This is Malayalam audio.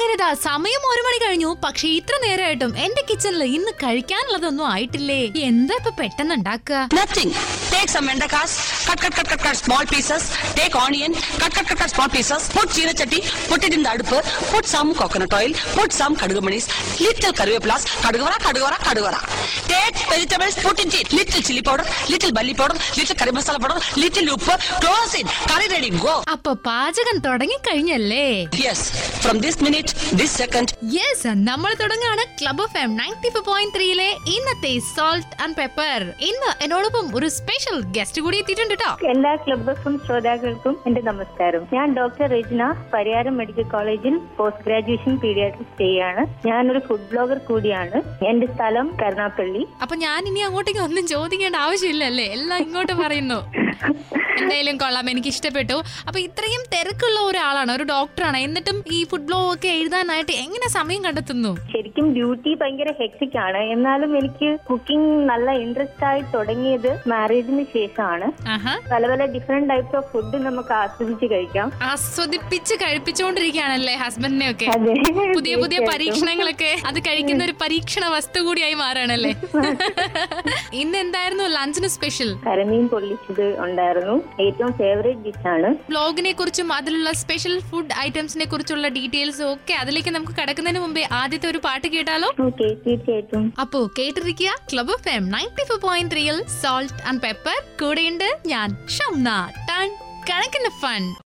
അങ്ങനെ ദാ സമയം ഒരു മണി കഴിഞ്ഞു പക്ഷെ ഇത്ര നേരമായിട്ടും എന്റെ കിച്ചണിൽ ഇന്ന് കഴിക്കാനുള്ളതൊന്നും ആയിട്ടില്ലേ എന്താ ഇപ്പൊ പെട്ടെന്ന് ഉണ്ടാക്കുക Nothing. Take some vendakas, cut, cut, cut, cut, cut, small pieces. Take onion, cut, cut, cut, cut, small pieces. Put china chatti, put it in the adupu. Put some coconut oil, put some kadugumanis, little karvepulas, kadugavara, kadugavara, kadugavara. Take vegetables, put in it. Little chili powder, little bully powder, little curry masala powder, little uppu. Close it. Curry ready. Go. അപ്പൊ പാചകം തുടങ്ങി കഴിഞ്ഞല്ലേ Yes. From this minute, this second, yes നമ്മൾ തുടങ്ങാണ് club of M ninety four point ത്രീയിലെ ഇന്നത്തെ സോൾട്ട് ആൻഡ് പെപ്പർ ഇന്ന് എന്നോടൊപ്പം ഒരു സ്പെഷ്യൽ ഗസ്റ്റ് കൂടി എത്തിയിട്ടുണ്ട് കേട്ടോ എല്ലാ ക്ലബ് എഫും ശ്രോതാക്കൾക്കും എന്റെ നമസ്കാരം ഞാൻ ഡോക്ടർ രചന പരിയാരം മെഡിക്കൽ കോളേജിൽ പോസ്റ്റ് ഗ്രാജുവേഷൻ പീഡിയാട്രിക്സ് ചെയ്യാണ് ഞാനൊരു ഫുഡ് ബ്ലോഗർ കൂടിയാണ് എന്റെ സ്ഥലം കരുണാപ്പള്ളി അപ്പൊ ഞാൻ ഇനി അങ്ങോട്ടേക്ക് ഒന്നും ചോദിക്കേണ്ട ആവശ്യമില്ലല്ലേ എല്ലാം ഇങ്ങോട്ട് പറയുന്നു എന്തായാലും കൊള്ളാം എനിക്ക് ഇഷ്ടപ്പെട്ടു അപ്പൊ ഇത്രയും തിരക്കുള്ള ഒരാളാണ് ഒരു ഡോക്ടറാണ് എന്നിട്ടും ഈ ഫുഡ് ബ്ലോഗ് ഒക്കെ എഴുതാനായിട്ട് എങ്ങനെ സമയം കണ്ടെത്തുന്നു ശരിക്കും ഡ്യൂട്ടി ഭയങ്കര ഹെക്ടിക് ആണ് എന്നാലും എനിക്ക് കുക്കിംഗ് നല്ല ഇൻട്രസ്റ്റ് ആയി തുടങ്ങിയത് മാരേജിന് ശേഷമാണ് ആഹാ പല പല ഡിഫറെന്റ് ടൈപ്സ് ഓഫ് ഫുഡ് നമുക്ക് ആസ്വദിച്ച് കഴിക്കാം ആസ്വദിപ്പിച്ച് കഴിപ്പിച്ചുകൊണ്ടിരിക്കുകയാണല്ലേ ഹസ്ബൻഡിനെ ഒക്കെ അതെ പുതിയ പുതിയ തീർച്ചയായിട്ടും. പരീക്ഷണങ്ങളൊക്കെ അത് കഴിക്കുന്ന ഒരു പരീക്ഷണ വസ്തു കൂടിയായി മാറാണല്ലേ ഇന്ന് എന്തായിരുന്നു ലഞ്ചിന് സ്പെഷ്യൽ കരമീൻ പൊള്ളിച്ചത് ഉണ്ടായിരുന്നു ഏറ്റവും ഫേവറേറ്റ് ഡിഷാണ് ബ്ലോഗിനെ കുറിച്ചും അതിലുള്ള സ്പെഷ്യൽ ഫുഡ് ഐറ്റംസിനെ കുറിച്ചുള്ള ഡീറ്റെയിൽസും ഒക്കെ അതിലേക്ക് നമുക്ക് കടക്കുന്നതിന് മുമ്പേ ആദ്യത്തെ ഒരു പാട്ട് കേട്ടാലോ ഓക്കെ തീർച്ചയായിട്ടും അപ്പോ കേട്ടിരിക്കുക club F M ninety four point ത്രീയിൽ സോൾട്ട് ആൻഡ് പെപ്പർ കൂടെയുണ്ട് ഞാൻ ഷംന ടൺ കണക്കിന് ഫൺ